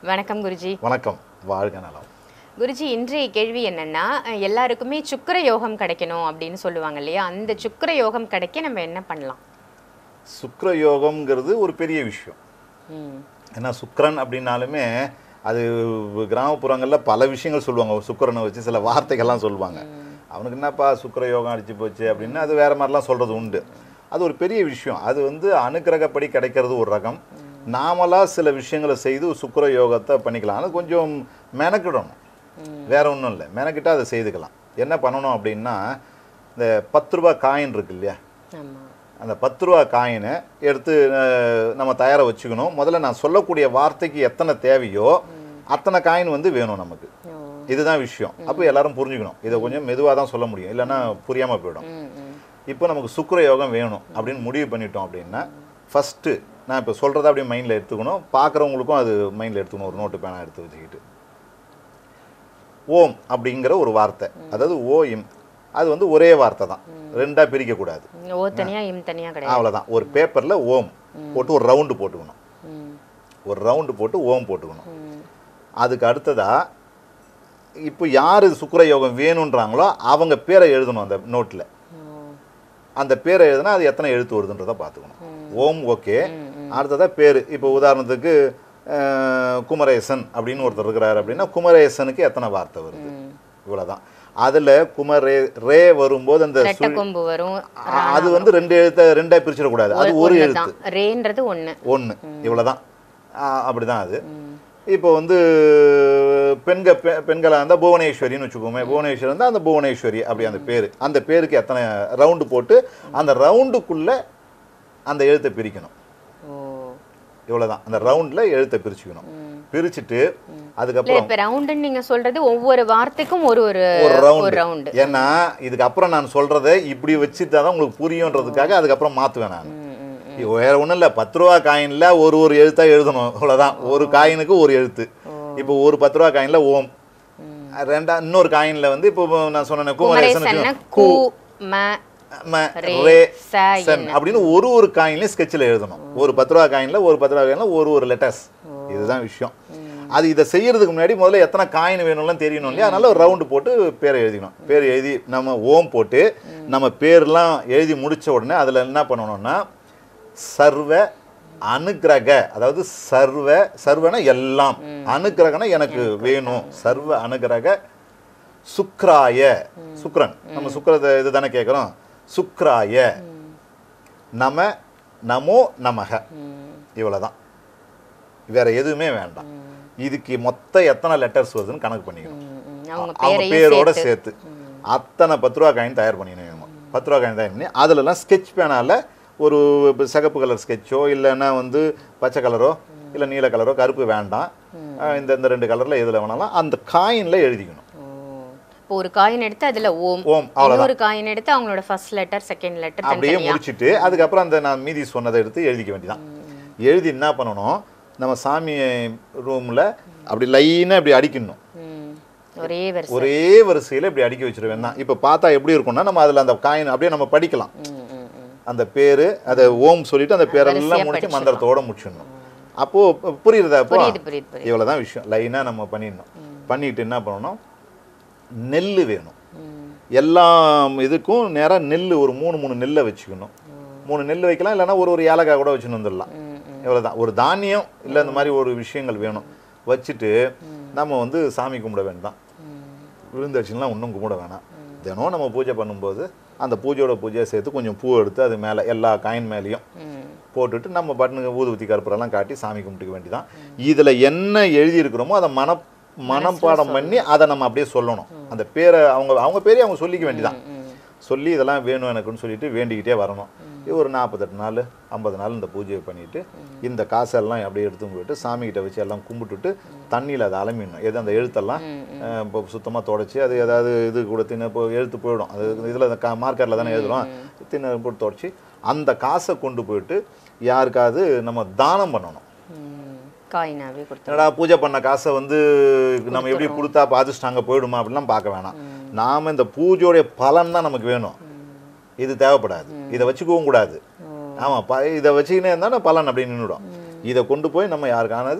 வணக்கம் குருஜி வணக்கம் வாழ்க நலம் குருஜி இன்றைய கேள்வி என்னன்னா அஹ், எல்லாருக்குமே சுக்கிர யோகம் கிடைக்கணும் அப்படின்னு சொல்லுவாங்க இல்லையா அந்த சுக்கிர யோகம் கிடைக்க நம்ம என்ன பண்ணலாம் சுக்கிர யோகம்ங்கிறது ஒரு பெரிய விஷயம் ம் ஏன்னா சுக்கிரன் அப்படின்னாலுமே அது கிராமப்புறங்களில் பல விஷயங்கள் சொல்லுவாங்க ஒரு சுக்கிரனை வச்சு சில வார்த்தைகள்லாம் சொல்லுவாங்க அவனுக்கு என்னப்பா சுக்கிர யோகம் அடிச்சு போச்சு அப்படின்னு அது வேற மாதிரிலாம் சொல்கிறது உண்டு அது ஒரு பெரிய விஷயம் அது வந்து அனுக்கிரகப்படி கிடைக்கிறது ஒரு ரகம் நாமளா சில விஷயங்களை செய்து சுக்கிர யோகத்தை பண்ணிக்கலாம் அது கொஞ்சம் மெனக்கிடணும் வேற ஒன்றும் இல்லை மெனக்கிட்டு அதை செய்துக்கலாம் என்ன பண்ணணும் அப்படின்னா இந்த பத்து ரூபாய் காயின் இருக்கு இல்லையா ஆமா அந்த பத்து ரூபா காயினை எடுத்து அஹ், நம்ம தயாராக வச்சுக்கணும் முதல்ல நான் சொல்லக்கூடிய வார்த்தைக்கு எத்தனை தேவையோ அத்தனை காயின் வந்து வேணும் நமக்கு ஓ இதுதான் விஷயம் அப்போ எல்லாரும் புரிஞ்சுக்கணும் இதை கொஞ்சம் மெதுவாக தான் சொல்ல முடியும் இல்லைன்னா புரியாமல் போயிடும் ம் ம் இப்போ நமக்கு சுக்கிர யோகம் வேணும் அப்படின்னு முடிவு பண்ணிட்டோம் அப்படின்னா ஃபஸ்ட்டு நான் இப்போ சொல்கிறத அப்படியே மைண்டில் எடுத்துக்கணும் பார்க்குறவங்களுக்கும் அது மைண்டில் எடுத்துக்கணும் ஒரு நோட்டு பேனா எடுத்து வச்சுக்கிட்டு ஓம் அப்படிங்கிற ஒரு வார்த்தை அதாவது ஓ இம் அது வந்து ஒரே வார்த்தை தான் ரெண்டாக பிரிக்கக்கூடாது ஓ தனியா இம் தனியா கிடையாது அவ்வளோதான் ஒரு பேப்பரில் ஓம் போட்டு ஒரு ரவுண்டு போட்டுக்கணும் ம் ஒரு ரவுண்டு போட்டு ஓம் போட்டுக்கணும் ம் அதுக்கு அடுத்ததா இப்போ யார் சுக்கிர யோகம் வேணுன்றாங்களோ அவங்க பேரை எழுதணும் அந்த நோட்டில் ஓ அந்த பேரை எழுதுனா அது எத்தனை எழுத்து வருதுன்றதை பார்த்துக்கணும் ஓம் ஓகே அடுத்ததா பேர் இப்போ உதாரணத்துக்கு அஹ், குமரேசன் அப்படின்னு ஒருத்தர் இருக்கிறாரு அப்படின்னா குமரேசனுக்கு எத்தனை வார்த்தை வருது இவ்வளவுதான் அதுல குமரே ரே வரும்போது அந்த ரெட்டை சுழி- கொம்பு வரும் அ- அது வந்து ரெண்டு எழுத்த ரெண்டா பிரிச்சிடக்கூடாது அது ஒரு எழுத்து ஒண்ணுதான் ரேன்றது ஒண்ணு ஒன்று இவ்வளோதான் அப்படிதான் அது இப்போ வந்து பெண்க பெ- பெண்களா இருந்தால் புவனேஸ்வரின்னு வச்சுக்கோமே புவனேஸ்வரி இருந்தால் அந்த புவனேஸ்வரி அப்படி அந்த பேர் அந்த பேருக்கு எத்தனை ரவுண்டு போட்டு அந்த ரவுண்டுக்குள்ள அந்த எழுத்தை பிரிக்கணும் ஓ இவ்வளவுதான் அந்த ரவுண்டில் எழுத்தை பிரிச்சுக்கணும் பிரிச்சுட்டு இல்ல அதுக்கப்புறம் இப்ப ரவுண்டுன்னு நீங்க சொல்றது ஒவ்வொரு வார்த்தைக்கும் ஒரு ஒரு ஒரு ஒரு ரவுண்டு ரவுண்டு ஏன்னா இதுக்கப்புறம் நான் சொல்றதை இப்படி வச்சுட்டா தான் உங்களுக்கு புரியுன்றதுக்காக அதுக்கப்புறம் மாற்றுவேன் நான் ம் ம் இது வேற ஒன்றும் இல்லை பத்து ரூபா காயினில் ஒரு ஒரு எழுத்தா எழுதணும் அவ்வளோதான் ஒரு காயினுக்கு ஒரு எழுத்து இப்போ ஒரு பத்து ரூபா காயினில் ஓம் ரெண்டா இன்னொரு காயினில் வந்து இப்போ நான் சொன்னேன் குமரேசன் குமரேசன் கு ம ம, ரே, ரே ச, சன் அப்படின்னு ஒரு ஒரு காயின்லையும் ஸ்கெட்சில் எழுதணும் ஒரு பத்து ரூபா காயினில் ஒரு பத்து ரூபா காயினில் ஒரு ஒரு லெட்டர்ஸ் இதுதான் விஷயம் அது இதை செய்யறதுக்கு முன்னாடி முதல்ல எத்தனை காயின் வேணும்லாம் தெரியணும் இல்லையா அதனால ஒரு ரவுண்டு போட்டு பேரை எழுதிக்கணும் பேர் எழுதி நம்ம ஓம் போட்டு நம்ம பேர்லாம் எழுதி முடிச்ச உடனே அதில் என்ன பண்ணணும்னா சர்வ அனுக்கிரக அதாவது சர்வ சர்வன எல்லாம் அனுக்கிரகனா எனக்கு வேணும் சர்வ அனுக்கிரக சுக்ராய சுக்ரன் நம்ம சுக்ரத்தை இது தானே கேட்குறோம் சுக்ராய நம நமோ நமக இவ்வளவுதான் வேற எதுவுமே வேண்டாம் இதுக்கு மொத்தம் எத்தனை லெட்டர்ஸ் வருதுன்னு கணக்கு பண்ணிக்கணும் ம், ம். அவங்க அவங்க பேரையும் பேரோட சேர்த்து சேர்த்து அத்தனை பத்து ரூபா காயின் தயார் பண்ணிக்கணும் பத்து ரூபா காயின் தயார் பண்ணி அதுலலாம் ஸ்கெட்ச் பேனால ஒரு இப்ப சிகப்பு கலர் ஸ்கெட்சோ இல்லைன்னா வந்து பச்சை கலரோ இல்லை நீல கலரோ கருப்பு வேண்டாம் அஹ் இந்த இந்த ரெண்டு கலரில் எதில் வேணாலும் அந்த காயினில் எழுதிக்கணும் ஓ. இப்போ ஒரு காயின் எடுத்து அதுல ஓம் ஓம் அவ்வளோதான் இன்னொரு காயின் எடுத்து அவங்களோட ஃபர்ஸ்ட் லெட்டர் செகண்ட் லெட்டர் அப்படியே தனித்தனியா முடிச்சிட்டு அதுக்கப்புறம் அந்த நான் மீதி சொன்னதை எடுத்து எழுதிக்க வேண்டியதான் எழுதி என்ன பண்ணணும் நம்ம சாமி ரூமில் அப்படி லைனாக இப்படி அடிக்கணும் ம். ஒரே வரிசை ஒரே வரிசையில் இப்படி அடுக்கி வச்சிருவேன் தான் இப்போ பார்த்தா எப்படி இருக்கும்னா நம்ம அதில் அந்த காயின் அப்படியே நம்ம படிக்கலாம் ம், ம், ம். அந்த பேர் அதை ஓம் சொல்லிட்டு அந்த பேரெல்லாம் வரிசையா முடிச்சு படிச்சிடணும். மந்திரத்தோட முடிச்சிடணும் அப்போ பு- புரியுதா அப்போ புரியுது புரியுது புரியுது இவ்வளவுதான் விஷயம் லைனாக நம்ம பண்ணிடணும் பண்ணிட்டு என்ன பண்ணணும் நெல் வேணும் ம். எல்லா இதுக்கும் நேராக நெல் ஒரு மூணு மூணு நெல்லை வச்சுக்கணும் மூணு நெல் வைக்கலாம் இல்லைன்னா ஒரு ஒரு ஏலக்காய் கூட வச்சுன்னு வந்துடலாம் ம், ம். இவ்வளவுதான் ஒரு தானியம் இல்லை இந்த மாதிரி ஒரு விஷயங்கள் வேணும் வச்சுட்டு நம்ம வந்து சாமி கும்பிட வேண்டாம் விருந்தரிசிலாம் ஒன்றும் கும்பிட வேணாம் தினம் நம்ம பூஜை பண்ணும்போது அந்த பூஜையோட பூஜையை சேர்த்து கொஞ்சம் பூ எடுத்து அது மேலே எல்லா காயின் மேலேயும் ம். போட்டுட்டு நம்ம பட்டுனுக்கு ஊதுபத்தி கற்பூரம்லாம் காட்டி சாமி கும்பிட்டுக்க வேண்டியதான் இதில் என்ன எழுதியிருக்கிறோமோ அதை மன மனப்பாடம் பண்ணி அதை நம்ம அப்படியே சொல்லணும் அந்த பேரை அவங்க அவங்க பேரையும் அவங்க சொல்லிக்க வேண்டியதான் சொல்லி இதெல்லாம் வேணும் எனக்குன்னு சொல்லிட்டு வேண்டிக்கிட்டே வரணும் இது ஒரு நாற்பத்தெட்டு நாள் ஐம்பது நாள் இந்த பூஜையை பண்ணிட்டு இந்த காசெல்லாம் அப்படியே எடுத்து போயிட்டு சாமிகிட்ட வச்சு எல்லாம் கும்பிட்டுட்டு தண்ணியில் அதை அலம்பிடணும் எது அந்த எழுத்தெல்லாம் அஹ், இப்போ சுத்தமாக தொடச்சி அது ஏதாவது இது கூட தின்னு இப்போ எழுத்து போயிடும் அது இதில் மார்க்கெட்டில் தானே எழுதுறோம் தின்னு போட்டு தொடச்சி அந்த காசை கொண்டு போயிட்டு யாருக்காவது நம்ம தானம் பண்ணணும் ம். காயினாவே கொடுத்து என்னடா பூஜை பண்ண காசை வந்து நம்ம எப்படி கொடுத்தா பார்த்துட்டு அங்கே போயிடுமா அப்படிலாம் பார்க்க வேணாம் நாம இந்த பூஜையோடைய பலன் தான் நமக்கு வேணும் இது தேவைப்படாது இதை வச்சுக்கவும் கூடாது ஆமாம் ப இதை வச்சுக்கினே இருந்தால் பலன் அப்படி நின்றுடும் இதை கொண்டு போய் நம்ம யாருக்கானது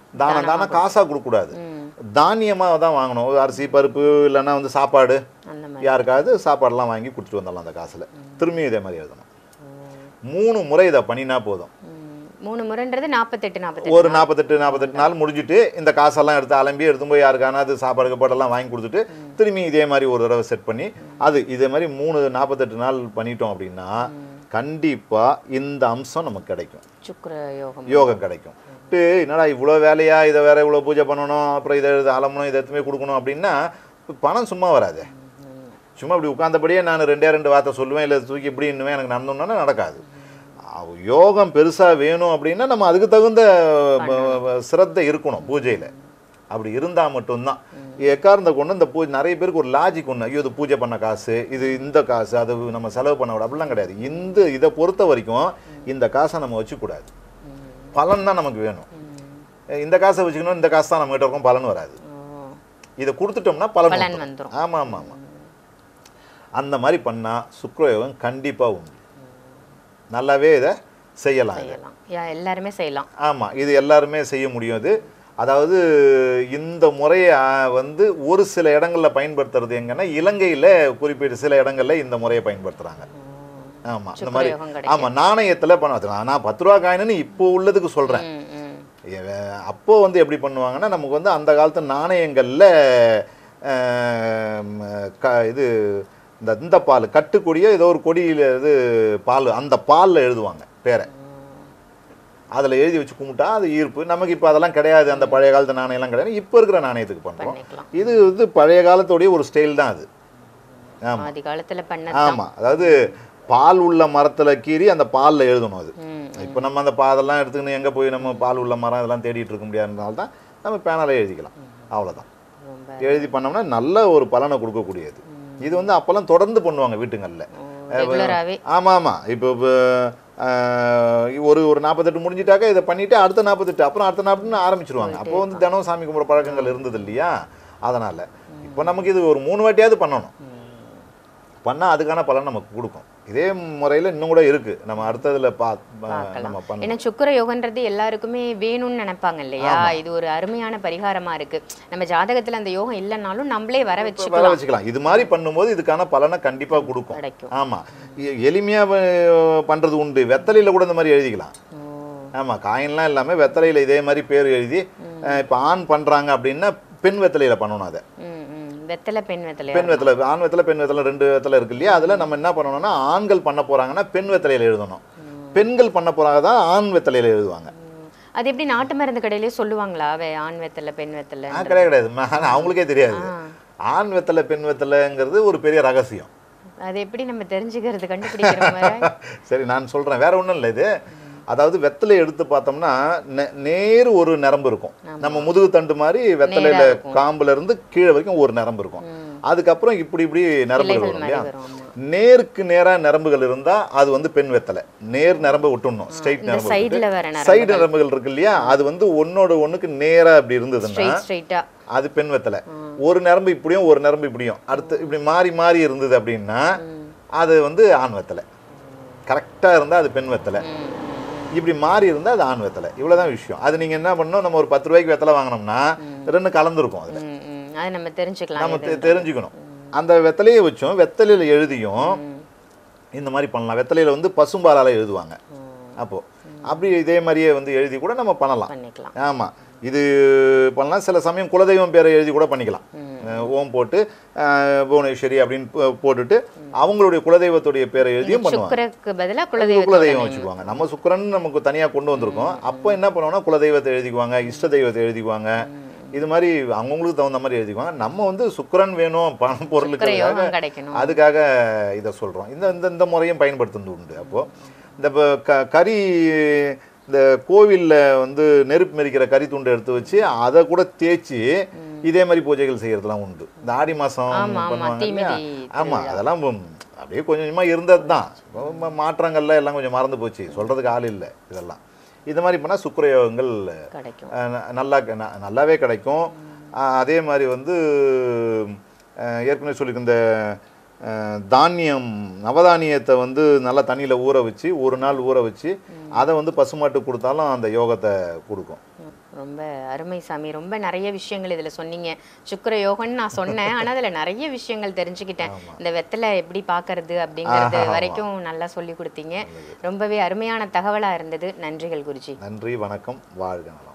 தானம் தானம் காசாக கொடுக்கக்கூடாது தானியமாக தான் வாங்கணும் ஒரு அரிசி பருப்பு இல்லைன்னா வந்து சாப்பாடு அந்த மாதிரி யாருக்காவது சாப்பாடெல்லாம் வாங்கி கொடுத்துட்டு வந்துடலாம் அந்த காசில் திரும்பியும் இதே மாதிரி எழுதணும் மூணு முறை இதை பண்ணினா போதும் ம், மூணு முறைன்றது நாற்பத்தெட்டு நாற்பத்தெட்டு ஒரு நாற்பத்தெட்டு நாற்பத்தெட்டு நாள் முடிஞ்சுட்டு இந்த காசெல்லாம் எடுத்து அலம்பி எடுத்து போய் யாருக்கான அது சாப்பாடு கப்பாடெல்லாம் வாங்கி கொடுத்துட்டு திரும்பி இதே மாதிரி ஒரு தடவை செட் பண்ணி அது இதே மாதிரி மூணு நாற்பத்தெட்டு நாள் பண்ணிட்டோம் அப்படின்னா கண்டிப்பாக இந்த அம்சம் நமக்கு கிடைக்கும் சுக்கிர யோகம் யோகம் கிடைக்கும் ட்டு, என்னடா இவ்வளோ வேலையா இதை வேற இவ்வளோ பூஜை பண்ணணும் அப்புறம் இதை இது அலம்பணும் இதை எதுவுமே கொடுக்கணும் அப்படின்னா பணம் சும்மா வராது சும்மா இப்படி உட்கார்ந்தபடியே நான் ரெண்டே ரெண்டு வார்த்தை சொல்லுவேன் இல்லை தூக்கி இப்படி இன்னுமே எனக்கு நடந்தோன்னா நடக்காது அவ் யோகம் பெருசாக வேணும் அப்படின்னா நம்ம அதுக்கு தகுந்த ப- ப- சிரத்தை இருக்கணும் பூஜையில் அப்படி இருந்தால் மட்டும்தான் எக்கார்ந்த கொண்டு இந்த பூஜை நிறைய பேருக்கு ஒரு லாஜிக் ஒன்று ஐயோ இது பூஜை பண்ண காசு இது இந்த காசு அது நம்ம செலவு பண்ண விட அப்படிலாம் கிடையாது இந்த இதை பொறுத்த வரைக்கும் இந்த காசை நம்ம வச்சுக்கூடாது பலன் தான் நமக்கு வேணும் இந்த காசை வச்சுக்கணும் இந்த காசு தான் நம்மகிட்ட இருக்கும் பலன் வராது ஓ, இதை கொடுத்துட்டோம்னா பலன் பலன் வந்துரும். வந்துரும். ஆமா ஆமா ஆமா அந்த மாதிரி பண்ணா சுக்ரயோகம் கண்டிப்பா உண்டு நல்லாவே இதை செய்யலாம் இதை செய்யலாம் யா- எல்லாருமே செய்யலாம் ஆமா இது எல்லாருமே செய்ய முடியும் இது அதாவது இந்த முறையை ஆ, வந்து ஒரு சில இடங்கள்ல பயன்படுத்துறது எங்கன்னா இலங்கையில குறிப்பிட்ட சில இடங்கள்ல இந்த முறையை பயன்படுத்துறாங்க ஆமா இந்த மாதிரி சுக்கிரயோகம் கிடைக்கும் ஆமா நாணயத்துல பண்ண நான் பத்து ரூபா காயின்னு இப்போ உள்ளதுக்கு சொல்றேன் ம், ம். எ- அப்போ வந்து எப்படி பண்ணுவாங்கன்னா நமக்கு வந்து அந்த காலத்து நாணயங்கள்ல ஆம், க இது இந்த இந்த பால் கட்டுக்கொடியோ ஏதோ ஒரு கொடியில இது பால் அந்த பாலில் எழுதுவாங்க பேரை அதில் எழுதி வச்சு கும்பிட்டா அது ஈர்ப்பு நமக்கு இப்போ அதெல்லாம் கிடையாது அந்த பழைய காலத்து நாணயம்லாம் கிடையாது இப்போ இருக்கிற நாணயத்துக்கு பண்ணுறோம் பண்ணிக்கலாம் இது வந்து பழைய காலத்தோடைய ஒரு ஸ்டைல் தான் அது ஆமாம் ஆதி காலத்துல பண்ண ஆமாம் அதாவது பால் உள்ள மரத்தில் கீறி அந்த பாலில் எழுதணும் அது ம் இப்போ நம்ம அந்த பா அதெல்லாம் எடுத்துக்கின்னு எங்கே போய் நம்ம பால் உள்ள மரம் இதெல்லாம் தேடிட்டு இருக்க முடியாதனால தான் நம்ம பேனாலே எழுதிக்கலாம் அவ்வளோதான் ரொம்ப எழுதி பண்ணோம்னா நல்ல ஒரு பலனை கொடுக்கக்கூடியது இது வந்து அப்போல்லாம் தொடர்ந்து பண்ணுவாங்க வீட்டுங்களில் ரெகுலராகவே ஆமாம் ஆமாம் இப்போ இப்போ, ஆஹ், ஒரு ஒரு நாற்பத்தெட்டு முடிஞ்சிட்டாக்க இதை பண்ணிவிட்டு அடுத்த நாற்பத்தெட்டு அப்புறம் அடுத்த நாற்பதுன்னு ஆரம்பிச்சிருவாங்க அப்போ வந்து தினம் சாமி கும்பிட்ற பழக்கங்கள் இருந்தது இல்லையா அதனால் இப்போ நமக்கு இது ஒரு மூணு வாட்டியாவது பண்ணணும் பண்ணால் அதுக்கான பலன் நமக்கு கொடுக்கும் இதே முறையில் இன்னும் கூட இருக்குது நம்ம அடுத்ததில் பா நம்ம பண்ண ஏன்னா சுக்கிர யோகன்றது எல்லாருக்குமே வேணும்னு நினைப்பாங்க இல்லையா இது ஒரு அருமையான பரிகாரமா இருக்கு நம்ம ஜாதகத்துல அந்த யோகம் இல்லைனாலும் நம்மளே வர வர வச்சுக்கலாம் வச்சுக்கலாம் இது மாதிரி பண்ணும்போது இதுக்கான பலனை கண்டிப்பாக கொடுக்கும் கிடைக்கும் ஆமாம் எளிமையாக பண்ணுறது உண்டு வெத்தலையில் கூட இந்த மாதிரி எழுதிக்கலாம் ஓ, ஆமாம் காயின்லாம் இல்லாமல் வெத்தலையில் இதே மாதிரி பேர் எழுதி இப்போ ஆண் பண்ணுறாங்க அப்படின்னா பெண் வெத்தலையில் பண்ணணும் அதை ம், ம். வெத்தலை பெண் வெத்தலை பெண் வெத்தலை ஆண் வெத்தலை பெண் வெத்தலை ரெண்டு வெத்தலை இருக்கு இல்லையா அதில் நம்ம என்ன பண்ணணும்னா ஆண்கள் பண்ண போகிறாங்கன்னா பெண் வெத்தலையில் எழுதணும் பெண்கள் பண்ண போகிறாங்க தான் ஆண் வெத்தலையில் எழுதுவாங்க ம். அது எப்படி நாட்டு மருந்து கடையிலே சொல்லுவாங்களா வே ஆண் வெத்தலை பெண் வெத்தலை ஆ கிடையாது கிடையாது ம- ஆனா அவங்களுக்கே தெரியாது ஆண் வெத்தலை பெண் வெத்தலைங்கிறது ஒரு பெரிய ரகசியம் அது எப்படி நம்ம தெரிஞ்சுக்கிறது கண்டுபிடிக்கிற மாதிரி சரி நான் சொல்கிறேன் வேற ஒன்றும் இல்லை இது அதாவது வெத்தலை எடுத்து பார்த்தோம்னா நெ- நேர் ஒரு நரம்பு இருக்கும் நம்ம முதுகு தண்டு மாதிரி வெத்தலையில காம்புல இருந்து கீழே வரைக்கும் ஒரு நரம்பு இருக்கும் அதுக்கப்புறம் இப்படி இப்படி நரம்புகள் கிளைகள் வரும் மாதிரி இல்லையா வரும் ஆமா நேருக்கு நேரா நரம்புகள் இருந்தா அது வந்து பெண் வெத்தலை நேர் நரம்பை விட்டுடணும் ஸ்ட்ரைட் இந்த நரம்பு சைடுல வேற நரம்பு சைடு நரம்புகள் இருக்கு இல்லையா அது வந்து ஒன்னோட ஒண்ணுக்கு நேரா அப்படி இருந்ததுன்னா ஸ்ட்ரைட் ஸ்ட்ரைட்டா அது பெண் வெத்தலை ஒரு நரம்பு இப்படியும் ஒரு நரம்பு இப்படியும் அடுத்து இப்படி மாறி மாறி இருந்தது அப்படின்னா அது வந்து ஆண் வெத்தலை கரெக்டாக இருந்தால் அது பெண் வெத்தலை இப்படி மாறி இருந்தால் அது ஆண் வெத்தலை இவ்வளோதான் விஷயம் அது நீங்கள் என்ன பண்ணணும் நம்ம ஒரு பத்து ரூபாய்க்கு வெத்தலை வாங்கினோம்னா ரெண்டு கலந்துருக்கும் அதில் ம் ம் அது நம்ம தெரிஞ்சுக்கலாம் நம்ம இது. தெ- தெரிஞ்சுக்கணும் அந்த வெத்தலையை வச்சும் வெத்தலையில் எழுதியும் இந்த மாதிரி பண்ணலாம் வெத்தலையில் வந்து பசும்பாலால் எழுதுவாங்க அப்போது அப்படி இதே மாதிரியே வந்து எழுதி கூட நம்ம பண்ணலாம் பண்ணிக்கலாம் ஆமாம் இது பண்ணலாம் சில சமயம் குலதெய்வம் பேரை எழுதி கூட பண்ணிக்கலாம் அஹ் ஓம் போட்டு அஹ் புவனேஸ்வரி அப்படின்னு போ- போட்டுட்டு அவங்களுடைய குலதெய்வத்துடைய பேரை எழுதியும் பண்ணுவாங்க சுக்கரக்கு பதிலா குலதெய்வத்தோட குலதெய்வம் வச்சுக்குவாங்க நம்ம சுக்கிரன் நமக்கு தனியாக கொண்டு வந்திருக்கோம் அப்போ என்ன பண்ணுவோம்னா குலதெய்வத்தை எழுதிக்குவாங்க இஷ்ட தெய்வத்தை எழுதிக்குவாங்க இது மாதிரி அவங்கவுங்களுக்கு தகுந்த மாதிரி எழுதிக்குவாங்க நம்ம வந்து சுக்கிரன் வேணும் பண சுக்கிர பொருளுக்கு யோகம் கிடைக்கணும் அதுக்காக இதை சொல்கிறோம் இந்த இந்த இந்த முறையும் பயன்படுத்துறது உண்டு அப்போது இந்த இப்போ க கறி இந்த கோவிலில் வந்து நெருப்பு மெரிக்கிற கறி துண்டை எடுத்து வச்சு அதை கூட தேய்ச்சி இதே மாதிரி பூஜைகள் செய்யறதுலாம் உண்டு இந்த ஆடி மாதம் ஆமா, ஆமா, பண்ணுவாங்க இல்லையா தீமிதி ஆமாம் அதெல்லாம் உம், அப்படியே கொஞ்சம் கொஞ்சமாக இருந்தது தான் மாற்றங்கள்ல எல்லாம் கொஞ்சம் மறந்து போச்சு சொல்கிறதுக்கு ஆள் இல்லை இதெல்லாம் இது மாதிரி பண்ணால் சுக்கிரயோகங்கள் கிடைக்கும் அஹ் ந- நல்லா க- ந- நல்லாவே கிடைக்கும் அஹ் அதே மாதிரி வந்து அஹ் ஏற்கனவே சொல்லியிருக்க இந்த அஹ் தானியம் நவதானியத்தை வந்து நல்லா தண்ணியில் ஊற வச்சு ஒரு நாள் ஊற வச்சு அதை வந்து பசுமாட்டுக்கு கொடுத்தாலும் அந்த யோகத்தை கொடுக்கும் ரொம்ப அருமை சாமி ரொம்ப நிறைய விஷயங்கள் இதில் சொன்னீங்க சுக்கிர யோகம்னு நான் சொன்னேன் ஆனால் அதில் நிறைய விஷயங்கள் தெரிஞ்சுக்கிட்டேன் இந்த வெத்தலை எப்படி பார்க்கறது அப்படிங்கிறது ஆமா. வரைக்கும் நல்லா சொல்லி கொடுத்தீங்க ரொம்பவே அருமையான தகவலாக இருந்தது நன்றிகள் குருஜி நன்றி வணக்கம் வாழ்க நலம்